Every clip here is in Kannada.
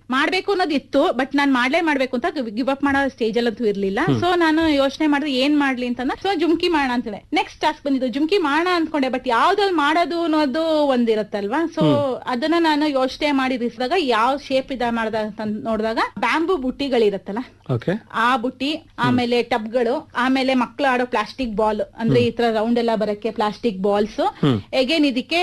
ಮಾಡ್ಬೇಕು ಅನ್ನೋದು ಇತ್ತು ಬಟ್ ನಾನ್ ಮಾಡ್ಲೇ ಮಾಡ್ಬೇಕು ಅಂತ ಗಿವ್ ಅಪ್ ಮಾಡೋ ಸ್ಟೇಜ್ ಅಲ್ಲಂತೂ ಇರ್ಲಿಲ್ಲ ಸೊ ನಾನು ಯೋಚನೆ ಮಾಡಿದ್ರೆ ಏನ್ ಮಾಡ್ಲಿ ಅಂತ ಸೊ ಜುಮ್ಕಿ ಮಾಡೋಣ ಅಂತೇಳಿ ನೆಕ್ಸ್ಟ್ ಟಾಸ್ಕ್ ಬಂದಿದ್ದು ಜುಮ್ಕಿ ಮಾಡೋಣ ಅನ್ಕೊಂಡೆ ಬಟ್ ಯಾವ್ದ್ರಲ್ಲಿ ಮಾಡೋದು ಅನ್ನೋದು ಒಂದಿರತ್ತಲ್ವಾ ಸೊ ಅದನ್ನ ನಾನು ಯೋಚನೆ ಮಾಡಿ ಇರಿಸಿದಾಗ ಯಾವ ಶೇಪ್ ಇದ ಮಾಡ್ದ ಅಂತ ನೋಡಿದಾಗ ಬ್ಯಾಂಬೂ ಬುಟ್ಟಿಗಳಿರತ್ತಲ್ಲ ಓಕೆ ಆ ಬುಟ್ಟಿ ಆಮೇಲೆ ಟಬ್ಗಳು ಆಮೇಲೆ ಮಕ್ಳು ಆಡೋ ಪ್ಲಾಸ್ಟಿಕ್ ಬಾಲ್ ಅಂದ್ರೆ ಈ ತರ ರೌಂಡ್ ಎಲ್ಲ ಬರಕ್ಕೆ ಪ್ಲಾಸ್ಟಿಕ್ ಬಾಲ್ಸ್ ಎಗೇನ್ ಇದಕ್ಕೆ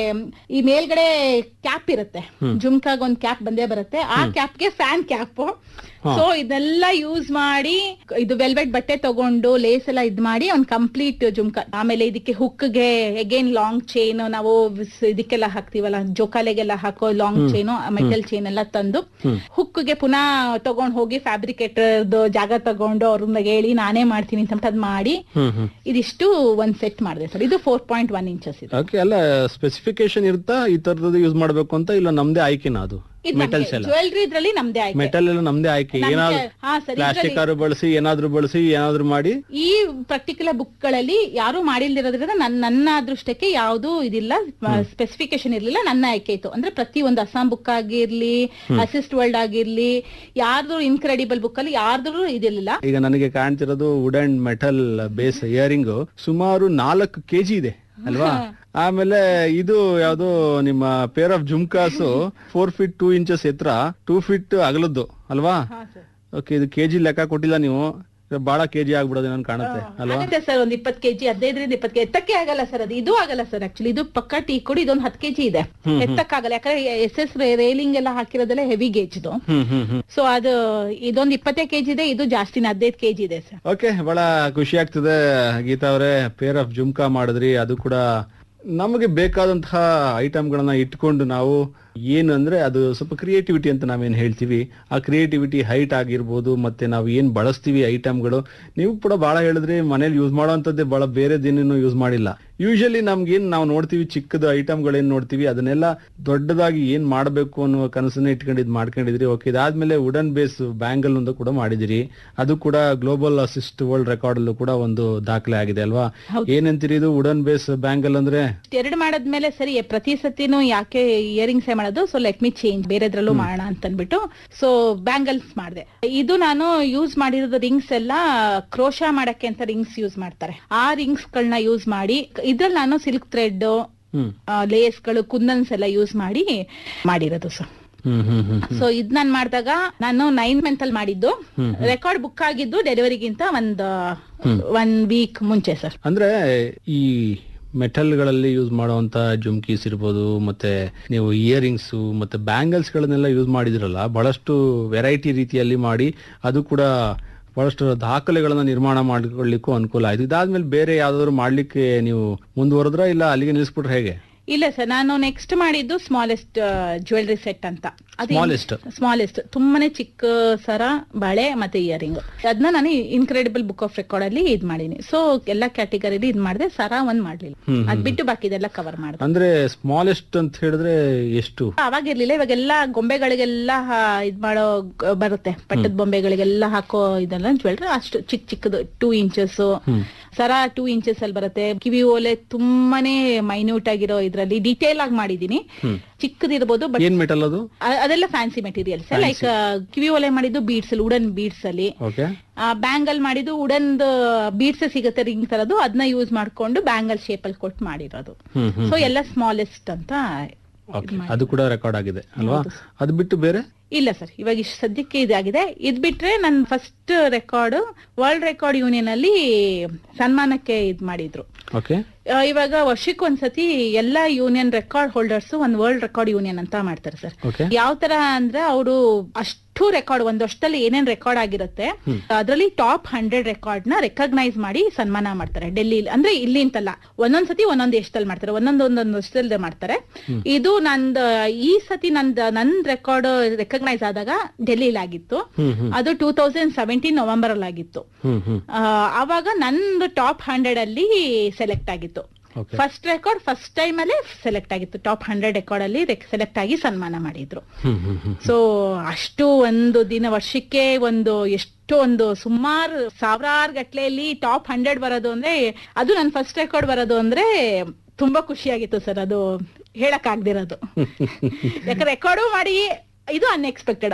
ಈ ಮೇಲ್ಗಡೆ ಕ್ಯಾಪ್ ಇರುತ್ತೆ ಜುಮ್ಕಾಗ್ ಒಂದ್ ಕ್ಯಾಪ್ ಬಂದೇ ಬರುತ್ತೆ ಆ ಕ್ಯಾಪ್ಗೆ ಫ್ಯಾನ್ ಕ್ಯಾಪ್ ಸೊ ಇದೆಲ್ಲ ಯೂಸ್ ಮಾಡಿ ಇದು ವೆಲ್ವೆಟ್ ಬಟ್ಟೆ ತಗೊಂಡು ಲೇಸ್ ಎಲ್ಲ ಇದ್ ಮಾಡಿ ಒಂದ್ ಕಂಪ್ಲೀಟ್ ಜುಮ್ಕಾ ಆಮೇಲೆ ಇದಕ್ಕೆ ಹುಕ್ಗೆ ಎಗೇನ್ ಲಾಂಗ್ ಚೈನ್ ನಾವು ಸ್- ಇದಕ್ಕೆಲ್ಲ ಹಾಕ್ತಿವಲ್ಲ ಜೋಕಾಲೆಗೆಲ್ಲ ಹಾಕೋ ಲಾಂಗ್ ಚೈನ್ ಮೆಟಲ್ ಚೈನ್ ಎಲ್ಲ ತಂದು ಹುಕ್ಗೆ ಪುನಃ ತಗೊಂಡ್ ಹೋಗಿ ಫ್ಯಾಬ್ರಿಕೇಟರ್ ಜಾಗ ತಗೊಂಡು ಅವ್ರನ್ನ ಹೇಳಿ ನಾನೇ ಮಾಡ್ತೀನಿ ಅಂತ ಅದ್ ಮಾಡಿ ಹ್ಮ್ ಹ್ಮ್ ಇದಿಷ್ಟು ಒಂದ್ ಸೆಟ್ ಮಾಡಿದೆ ಸರ್ ಇದು ಫೋರ್ ಪಾಯಿಂಟ್ ಒನ್ ಇಂಚಸ್ ಇದೆ ಓಕೆ ಅಲ್ಲ ಸ್ಪೆಸಿಫಿಕೇಶನ್ ಇರುತ್ತಾ ಈ ತರದ್ದು ಯೂಸ್ ಮಾಡ್ಬೇಕು ಅಂತ ಇಲ್ಲ ನಮ್ದೇ ಆಯ್ಕೆನಾ ಅದು ಮೆಟಲ್ಸ್ ಎಲ್ಲ ಜ್ಯುವೆಲ್ರಿ ಇದ್ರಲ್ಲಿ ನಮ್ದೇ ಆಯ್ಕೆ ಮೆಟಲ್ ಎಲ್ಲ ನಮ್ದೇ ಆಯ್ಕೆ ನಮ್ಗೆ- ಏನಾದ್ರು ಹಾ ಸರ್ ಪ್ಲಾಸ್ಟಿಕ್ ಆರು ಬಳಸಿ ಏನಾದ್ರು ಬಳಸಿ ಏನಾದ್ರು ಮಾಡಿ ಈ ಪರ್ಟಿಕ್ಯುಲರ್ ಬುಕ್ ಗಳಲ್ಲಿ ಯಾರು ಮಾಡಿಲ್ದಿರೋದ್ರಿಂದ ನನ್ನ ನನ್ನ ಅದೃಷ್ಟಕ್ಕೆ ಯಾವುದು ಇದಿಲ್ಲ ಸ್ಪೆಸಿಫಿಕೇಶನ್ ಇರ್ಲಿಲ್ಲ ನನ್ನ ಆಯ್ಕೆ ಇತ್ತು ಅಂದ್ರೆ ಪ್ರತಿ ಒಂದು ಅಸ್ಸಾಂ ಬುಕ್ ಆಗಿರ್ಲಿ ಅಸಿಸ್ಟ್ ವರ್ಲ್ಡ್ ಆಗಿರ್ಲಿ ಯಾರ್ದು ಇನ್ಕ್ರೆಡಿಬಲ್ ಬುಕ್ ಅಲ್ಲಿ ಯಾರ್ದು ಇದಿರ್ಲಿಲ್ಲ ಈಗ ನನಗೆ ಕಾಣ್ತಿರೋದು wood and metal base earring ಸುಮಾರು ನಾಲ್ಕು ಕೆಜಿ ಇದೆ ಅಲ್ವಾ ಆಮೇಲೆ ಇದು ಯಾವ್ದು ನಿಮ್ಮ pair of jhumkas four feet two inches ಎತ್ತರ ಟೂ ಫೀಟ್ ಅಗಲದ್ದು ಅಲ್ವಾ ಓಕೆ ಇದು ಕೆಜಿ ಲೆಕ್ಕ ಕೊಟ್ಟಿಲ್ಲ ನೀವು ಬಹಳ ಕೆಜಿ ಆಗ್ಬಿಡೋದು ನನ್ ಕಾಣುತ್ತೆ ಅಲ್ವಾ ಆಗುತ್ತೆ ಸರ್ ಒಂದ್ ಇಪ್ಪತ್ ಕೆಜಿ ಹದಿನೈದರಿಂದ ಇಪ್ಪತ್ ಕೆಜಿ ಎತ್ತಕ್ಕೆ ಆಗಲ್ಲ ಸರ್ ಅದು ಇದು ಆಗಲ್ಲ ಸರ್ ಆಕ್ಚುಲಿ ಇದು ಪಕ್ಕ ಟೀ ಕೊಡಿ ಇದೊಂದು ಹತ್ತು ಕೆಜಿ ಇದೆ ಎತ್ತಕ್ಕಾಗಲ್ಲ ಯಾಕಂದ್ರೆ ಎಸ್ ಎಸ್ ರೇಲಿಂಗ್ ಎಲ್ಲ ಹಾಕಿರೋದೆಲ್ಲ ಹೆವಿ ಗೇಜ್ದು ಹ್ಮ್ ಹ್ಮ್ ಹ್ಮ್ ಸೊ ಅದು ಇದೊಂದು ಇಪ್ಪತ್ತೇ ಕೆಜಿ ಇದೆ ಇದು ಜಾಸ್ತಿನ ಹದಿನೈದು ಕೆಜಿ ಇದೆ ಸರ್ ಓಕೆ ಬಹಳ ಖುಷಿ ಆಗ್ತದೆ ಗೀತಾ ಅವರೇ ಪೇರ್ ಆಫ್ ಜುಮ್ಕಾ ಮಾಡಿದ್ರಿ ಅದು ಕೂಡ ನಮಗೆ ಬೇಕಾದಂತಹ ಐಟಮ್ಗಳನ್ನ ಇಟ್ಕೊಂಡು ನಾವು ಏನು ಅಂದ್ರೆ ಅದು ಸ್ವಲ್ಪ ಕ್ರಿಯೇಟಿವಿಟಿ ಅಂತ ನಾವೇನ್ ಹೇಳ್ತೀವಿ ಆ ಕ್ರಿಯೇಟಿವಿಟಿ ಹೈಟ್ ಆಗಿರ್ಬೋದು ಮತ್ತೆ ನಾವು ಏನ್ ಬಳಸ್ತೀವಿ ಐಟಮ್ಗಳು ನೀವು ಕೂಡ ಬಹಳ ಹೇಳಿದ್ರಿ ಮನೇಲಿ ಯೂಸ್ ಮಾಡೋಂಥದ್ದೇ ಬಹಳ ಬೇರೆ ದಿನ ಯೂಸ್ ಮಾಡಿಲ್ಲ ಯೂಶಲಿ ನಮ್ಗೇನ್ ನಾವು ನೋಡ್ತೀವಿ ಚಿಕ್ಕದು ಐಟಮ್ಗಳೇನ್ ನೋಡ್ತೀವಿ ಅದನ್ನೆಲ್ಲ ದೊಡ್ಡದಾಗಿ ಏನ್ ಮಾಡ್ಬೇಕು ಅನ್ನುವ ಕನಸನ್ನ ಇಟ್ಕೊಂಡಿದ್ ಮಾಡ್ಕೊಂಡಿದ್ರಿ ಓಕೆ ಇದಾದ್ಮೇಲೆ ವುಡನ್ ಬೇಸ್ ಬ್ಯಾಂಗಲ್ ಒಂದು ಕೂಡ ಮಾಡಿದಿರಿ ಅದು ಕೂಡ ಗ್ಲೋಬಲ್ ಅಸಿಸ್ಟ್ ವರ್ಲ್ಡ್ ರೆಕಾರ್ಡ್ ಅಲ್ಲೂ ಕೂಡ ಒಂದು ದಾಖಲೆ ಆಗಿದೆ ಅಲ್ವಾ ಏನಂತೀರಿ ಇದು ವುಡನ್ ಬೇಸ್ ಬ್ಯಾಂಗಲ್ ಅಂದ್ರೆ ಎರಡು ಮಾಡದ್ಮೇಲೆ ಸರಿ ಪ್ರತಿ ಸತಿನೂ ಯಾಕೆ ಇಯರಿಂಗ್ಸ್ ಮಾಡೋದು ಸೊ ಲೆಟ್ ಮಿ ಚೇಂಜ್ ಬೇರೆದ್ರಲ್ಲೂ ಮಾಡೋಣ ಅಂತ ಅನ್ಬಿಟ್ಟು ಸೊ ಬ್ಯಾಂಗಲ್ಸ್ ಮಾಡಿದೆ ಇದು ನಾನು ಯೂಸ್ ಮಾಡಿರೋದು ರಿಂಗ್ಸ್ ಎಲ್ಲ ಕ್ರೋಶ ಮಾಡಕ್ಕೆ ಅಂತ ರಿಂಗ್ಸ್ ಯೂಸ್ ಮಾಡ್ತಾರೆ ಆ ರಿಂಗ್ಸ್ ಗಳನ್ನ ಯೂಸ್ ಮಾಡಿ ಇದ್ರಲ್ಲಿ ನಾನು ಸಿಲ್ಕ್ ಥ್ರೆಡ್ ಹ್ಮ್ ಲೇಸ್ಗಳು ಕುಂದನ್ಸ್ ಎಲ್ಲ ಯೂಸ್ ಮಾಡಿ ಮಾಡಿರೋದು ಸರ್ ಹ್ಮ್ ಹ್ಮ್ ಹ್ಮ್ ಸೊ ಇದ್ ನಾನ್ ಮಾಡಿದಾಗ ನಾನು ನೈನ್ ಮಂತ್ ಅಲ್ಲಿ ಮಾಡಿದ್ದು ರೆಕಾರ್ಡ್ ಬುಕ್ ಆಗಿದ್ದು ಡೆಲಿವರಿಗಿಂತ ಒಂದ್ ಒನ್ ವೀಕ್ ಮುಂಚೆ ಸರ್ ಅಂದ್ರೆ ಈ ಮೆಟಲ್ಗಳಲ್ಲಿ ಯೂಸ್ ಮಾಡುವಂತ ಜುಮ್ಕೀಸ್ ಇರ್ಬೋದು ಮತ್ತೆ ನೀವು ಇಯರಿಂಗ್ಸ್ ಮತ್ತೆ ಬ್ಯಾಂಗಲ್ಸ್ ಗಳನ್ನೆಲ್ಲ ಯೂಸ್ ಮಾಡಿದಿರಲ್ಲ ಬಹಳಷ್ಟು ವೆರೈಟಿ ರೀತಿಯಲ್ಲಿ ಮಾಡಿ ಅದು ಕೂಡ ಬಹಳಷ್ಟು ದಾಖಲೆಗಳನ್ನ ನಿರ್ಮಾಣ ಮಾಡ್ಕೊಳ್ಳಿಕ್ಕೂ ಅನುಕೂಲ ಆಯ್ತು ಇದಾದ್ಮೇಲೆ ಬೇರೆ ಯಾವ್ದಾದ್ರು ಮಾಡ್ಲಿಕ್ಕೆ ನೀವು ಮುಂದುವರೆದ್ರ ಇಲ್ಲ ಅಲ್ಲಿಗೆ ನಿಲ್ಲಿಸ್ಬಿಟ್ರೆ ಹೇಗೆ ಇಲ್ಲ ಸರ್ ನಾನು ನೆಕ್ಸ್ಟ್ ಮಾಡಿದ್ದು ಸ್ಮಾಲೆಸ್ಟ್ ಜ್ಯುವೆಲ್ರಿ ಸೆಟ್ ಅಂತ Smallest. ಸ್ಮಾಲೆಸ್ಟ್ ತುಂಬಾನೇ ಚಿಕ್ಕ ಸರ ಬಳೆ ಮತ್ತೆ ಇಯರಿಂಗ್ ಅದನ್ನ ನಾನು ಇನ್ಕ್ರೆಡಿಬಲ್ ಬುಕ್ ಆಫ್ ರೆಕಾರ್ಡ್ ಅಲ್ಲಿ ಇದ್ ಮಾಡೀನಿ ಸೊ ಎಲ್ಲಾ ಕ್ಯಾಟಗರಿಲಿ ಇದ್ ಮಾಡಿದೆ ಸರ ಒಂದ್ ಮಾಡ್ಲಿಲ್ಲ ಅದ್ ಬಿಟ್ಟು ಬಾಕಿದೆಲ್ಲ ಕವರ್ ಮಾಡಿದೆ ಅಂದ್ರೆ ಸ್ಮಾಲೆಸ್ಟ್ ಅಂತ ಹೇಳಿದ್ರೆ ಎಷ್ಟು ಅವಾಗ ಇರ್ಲಿಲ್ಲ ಇವಾಗೆಲ್ಲ ಗೊಂಬೆಗಳಿಗೆಲ್ಲ ಹಾ, ಇದ್ ಮಾಡೋ ಗ- ಬರುತ್ತೆ ಪಟ್ಟದ ಬೊಂಬೆಗಳಿಗೆಲ್ಲ ಹಾಕೋ ಇದೆಲ್ಲ ಜ್ಯುವೆಲ್ರಿ ಅಷ್ಟು ಚಿಕ್ಕ ಚಿಕ್ಕದು ಟೂ ಇಂಚಸ್ ಸರ ಟೂ ಇಂಚಸ್ ಅಲ್ಲಿ ಬರುತ್ತೆ ಕಿವಿ ಓಲೆ ತುಂಬಾನೇ ಮೈನ್ಯೂಟ್ ಆಗಿರೋ ಇದ್ರಲ್ಲಿ ಡೀಟೇಲ್ ಆಗಿ ಮಾಡಿದೀನಿ ಚಿಕ್ಕದಿರ್ಬೋದು ಬಟ್ ಏನ್ ಮೆಟಲ್ ಅದು ಅದೆಲ್ಲ ಫ್ಯಾನ್ಸಿ ಮೆಟೀರಿಯಲ್ಸ್ ಲೈಕ್ ಕಿವಿ ಓಲೆ ಮಾಡಿದ್ದು ಬೀಡ್ಸ್ ಅಲ್ಲಿ ವುಡನ್ ಬೀಡ್ಸ್ ಅಲ್ಲಿ ಓಕೆ ಬ್ಯಾಂಗಲ್ ಮಾಡಿದ್ದು ವುಡನ್ ಬೀಡ್ಸ್ ಸಿಗುತ್ತೆ ರಿಂಗ್ ತರದು ಅದನ್ನ ಯೂಸ್ ಮಾಡ್ಕೊಂಡು ಬ್ಯಾಂಗಲ್ ಶೇಪ್ ಅಲ್ಲಿ ಕೊಟ್ಟು ಮಾಡಿರೋದು ಹ್ಮ್ ಹ್ಮ್ ಸೊ ಎಲ್ಲ ಸ್ಮಾಲೆಸ್ಟ್ ಅಂತ ಓಕೆ ಅದು ಕೂಡ ರೆಕಾರ್ಡ್ ಆಗಿದೆ ಅಲ್ವಾ ಅದು ಬಿಟ್ಟು ಬೇರೆ ಇಲ್ಲ ಸರ್ ಇವಾಗ ಇಷ್ಟು ಸದ್ಯಕ್ಕೆ ಇದಾಗಿದೆ ಇದ್ ಬಿಟ್ರೆ ನನ್ first record world record union ಅಲ್ಲಿ ಸನ್ಮಾನಕ್ಕೆ ಇದ್ ಮಾಡಿದ್ರು ಓಕೆ ಆ, ಇವಾಗ ವರ್ಷಕ್ಕೆ ಒಂದ್ಸತಿ ಎಲ್ಲಾ ಯೂನಿಯನ್ ರೆಕಾರ್ಡ್ ಹೋಲ್ಡರ್ಸ್ ಒಂದ್ ವರ್ಲ್ಡ್ ರೆಕಾರ್ಡ್ ಯೂನಿಯನ್ ಅಂತ ಮಾಡ್ತಾರೆ ಸರ್ ಓಕೆ ಯಾವ ತರ ಅಂದ್ರೆ ಅವರು ಅಷ್ಟು ರೆಕಾರ್ಡ್ ಒಂದ್ ವರ್ಷದಲ್ಲಿ ಏನೇನ್ ರೆಕಾರ್ಡ್ ಆಗಿರುತ್ತೆ ಅದರಲ್ಲಿ ಟಾಪ್ ಹಂಡ್ರೆಡ್ ರೆಕಾರ್ಡ್ ನ ರೆಕಗ್ನೈಸ್ ಮಾಡಿ ಸನ್ಮಾನ ಮಾಡ್ತಾರೆ ಡೆಲ್ಲಿ ಅಂದ್ರೆ ಇಲ್ಲಿ ಅಂತಲ್ಲ ಒಂದೊಂದ್ ಸತಿ ಒಂದೊಂದ್ ದೇಶದಲ್ಲಿ ಮಾಡ್ತಾರೆ ಒಂದೊಂದ್ ಒಂದೊಂದ್ ವರ್ಷದಲ್ಲಿ ಮಾಡ್ತಾರೆ ಇದು ನಂದ್ ಈ ಸತಿ ನಂದ್ ನನ್ ರೆಕಾರ್ಡ್ ರೆಕಗ್ನೈಸ್ ಆದಾಗ ಡೆಲ್ಲಿಲಿ ಆಗಿತ್ತು ಹ್ಮ್ ಹ್ಮ್ ಅದು ಟೂ ತೌಸಂಡ್ ಸೆವೆಂಟೀನ್ ನವೆಂಬರ್ ಅಲ್ಲಿ ಆಗಿತ್ತು ಹ್ಮ್ ಹ್ಮ್ ಆ, ಆವಾಗ ನಂದು ಟಾಪ್ ಹಂಡ್ರೆಡ್ ಅಲ್ಲಿ ಸೆಲೆಕ್ಟ್ ಆಗಿತ್ತು okay first record first time ಅಲ್ಲಿ ಸೆಲೆಕ್ಟ್ ಆಗಿತ್ತು ಟಾಪ್ ಹಂಡ್ರೆಡ್ ರೆಕಾರ್ಡ್ ಅಲ್ಲಿ ಸೆಲೆಕ್ಟ್ ಆಗಿ ಸನ್ಮಾನ ಮಾಡಿದ್ರು ಹ್ಮ್ ಹ್ಮ್ ಹ್ಮ್ ಸೊ ಅಷ್ಟು ಒಂದು ದಿನ ವರ್ಷಕ್ಕೆ ಒಂದು ಎಷ್ಟು ಒಂದು ಸುಮಾರು ಸಾವಿರಾರು ಗಟ್ಲೆಯಲ್ಲಿ ಟಾಪ್ ಹಂಡ್ರೆಡ್ ಬರೋದು ಅಂದ್ರೆ ಅದು ನನ್ನ ಫಸ್ಟ್ ರೆಕಾರ್ಡ್ ಬರೋದು ಅಂದ್ರೆ ತುಂಬಾ ಖುಷಿಯಾಗಿತ್ತು ಸರ್ ಅದು ಹೇಳಕ್ ಆಗ್ದಿರೋದು ಯಾಕಂದ್ರೆ ರೆಕಾರ್ಡು ಮಾಡಿ ಇದು ಅನ್ಎಕ್ಸ್ಪೆಕ್ಟೆಡ್